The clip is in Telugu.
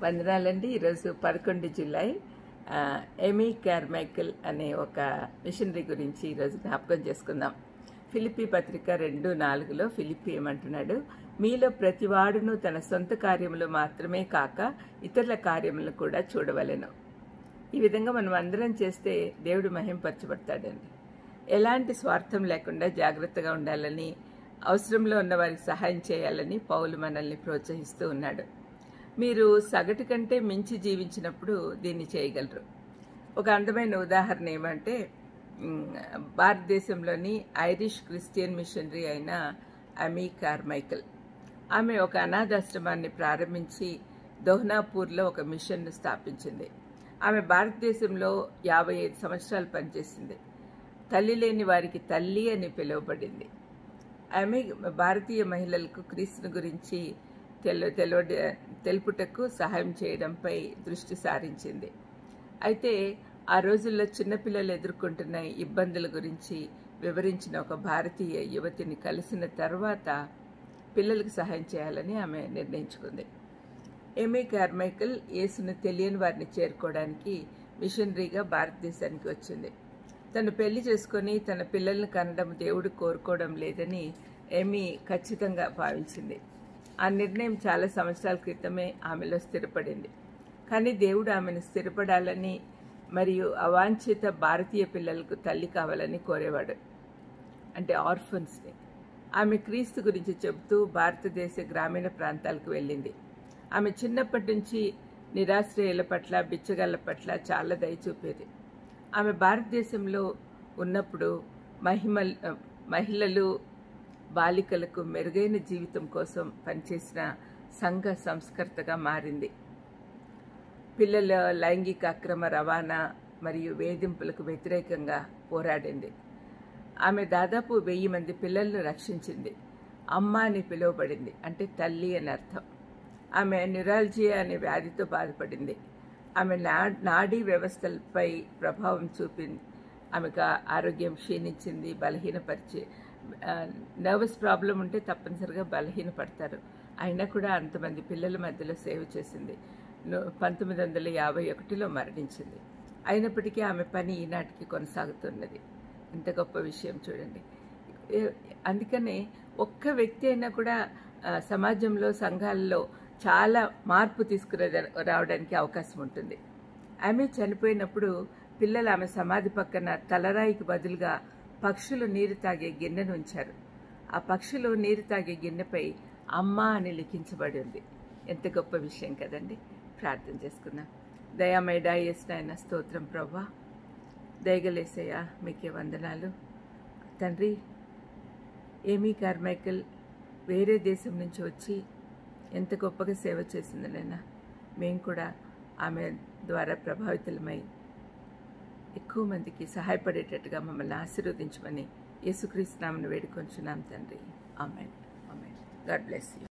వందనాలండి ఈరోజు పదకొండు జూలై ఆ, ఎమీ కార్మైకిల్ అనే ఒక మిషనరీ గురించి ఈరోజు జ్ఞాపకం చేసుకుందాం ఫిలిప్పి పత్రిక రెండు నాలుగులో ఫిలిప్పి ఏమంటున్నాడు మీలో ప్రతివాడును తన సొంత కార్యములు మాత్రమే కాక ఇతరుల కార్యములను కూడా చూడవలెను ఈ విధంగా మనం అందరం చేస్తే దేవుడు మహింపరచబడతాడండి ఎలాంటి స్వార్థం లేకుండా జాగ్రత్తగా ఉండాలని అవసరంలో ఉన్న వారికి సహాయం చేయాలని పౌలు మనల్ని ప్రోత్సహిస్తూ ఉన్నాడు మీరు సగటు కంటే మించి జీవించినప్పుడు దీన్ని చేయగలరు ఒక అందమైన ఉదాహరణ ఏమంటే మ్, భారతదేశంలోని ఐరిష్ క్రిస్టియన్ మిషనరీ అయిన అమీ కార్మైకల్ ఆమె ఒక అనాథాశ్రమాన్ని ప్రారంభించి దోహనాపూర్లో ఒక మిషన్ను స్థాపించింది ఆమె భారతదేశంలో యాభై ఐదు సంవత్సరాలు పనిచేసింది తల్లి లేని వారికి తల్లి అని పిలువబడింది ఆమె భారతీయ మహిళలకు క్రీస్తుని గురించి తెలు తెలవ తెలుపుటకు సహాయం చేయడంపై దృష్టి సారించింది అయితే ఆ రోజుల్లో చిన్నపిల్లలు ఎదుర్కొంటున్న ఇబ్బందుల గురించి వివరించిన ఒక భారతీయ యువతిని కలిసిన తర్వాత పిల్లలకు సహాయం చేయాలని ఆమె నిర్ణయించుకుంది ఎమీ కార్మైకల్ యేసును తెలియని వారిని చేరుకోవడానికి మిషనరీగా భారతదేశానికి వచ్చింది తను పెళ్లి చేసుకొని తన పిల్లల్ని కనడం దేవుడు కోరుకోవడం లేదని ఎమీ ఖచ్చితంగా భావించింది ఆ నిర్ణయం చాలా సంవత్సరాల క్రితమే ఆమెలో స్థిరపడింది కానీ దేవుడు ఆమెను స్థిరపడాలని మరియు అవాంఛిత భారతీయ పిల్లలకు తల్లి కావాలని కోరేవాడు అంటే ఆర్ఫన్స్ని ఆమె క్రీస్తు గురించి చెబుతూ భారతదేశ గ్రామీణ ప్రాంతాలకు వెళ్ళింది ఆమె చిన్నప్పటి నుంచి నిరాశ్రయుల పట్ల బిచ్చగాళ్ళ పట్ల చాలా దయ చూపేది ఆమె భారతదేశంలో ఉన్నప్పుడు మహిమల్ మహిళలు బాలికలకు మెరుగైన జీవితం కోసం పనిచేసిన సంఘ సంస్కర్తగా మారింది పిల్లల లైంగిక అక్రమ రవాణా మరియు వేధింపులకు వ్యతిరేకంగా పోరాడింది ఆమె దాదాపు వెయ్యి మంది పిల్లలను రక్షించింది అమ్మ అని పిలువబడింది అంటే తల్లి అని అర్థం ఆమె న్యూరాలజియా అనే వ్యాధితో బాధపడింది ఆమె నా నాడీ వ్యవస్థలపై ప్రభావం చూపింది ఆమెకు ఆరోగ్యం క్షీణించింది బలహీనపరిచి నర్వస్ ప్రాబ్లం ఉంటే తప్పనిసరిగా బలహీనపడతారు అయినా కూడా అంతమంది పిల్లల మధ్యలో సేవ చేసింది ను- పంతొమ్మిది వందల యాభై ఒకటిలో మరణించింది అయినప్పటికీ ఆమె పని ఈనాటికి కొనసాగుతున్నది ఎంత గొప్ప విషయం చూడండి ఏ- అందుకనే ఒక్క వ్యక్తి అయినా కూడా ఆ, సమాజంలో సంఘాల్లో చాలా మార్పు తీసుకురా రావడానికి అవకాశం ఉంటుంది ఆమె చనిపోయినప్పుడు పిల్లలు ఆమె సమాధి పక్కన తలరాయికి బదులుగా పక్షులు నీరు తాగే గిన్నెను ఉంచారు ఆ పక్షులు నీరు తాగే గిన్నెపై అమ్మ అని లిఖించబడి ఉంది ఎంత గొప్ప విషయం కదండి ప్రార్థన చేసుకుందాం దయామేడా నాయన స్తోత్రం ప్రభా దయగలేసయ్యా మీకే వందనాలు తండ్రి ఏమీ కార్మైకల్ వేరే దేశం నుంచి వచ్చి ఎంత గొప్పగా సేవ చేసింది నాయన మేము కూడా ఆమె ద్వారా ప్రభావితులమై ఎక్కువ మందికి సహాయపడేటట్టుగా మమ్మల్ని ఆశీర్వదించమని యేసుక్రీస్తు నామను వేడుకొంచున్నాం తండ్రి amen amen God bless you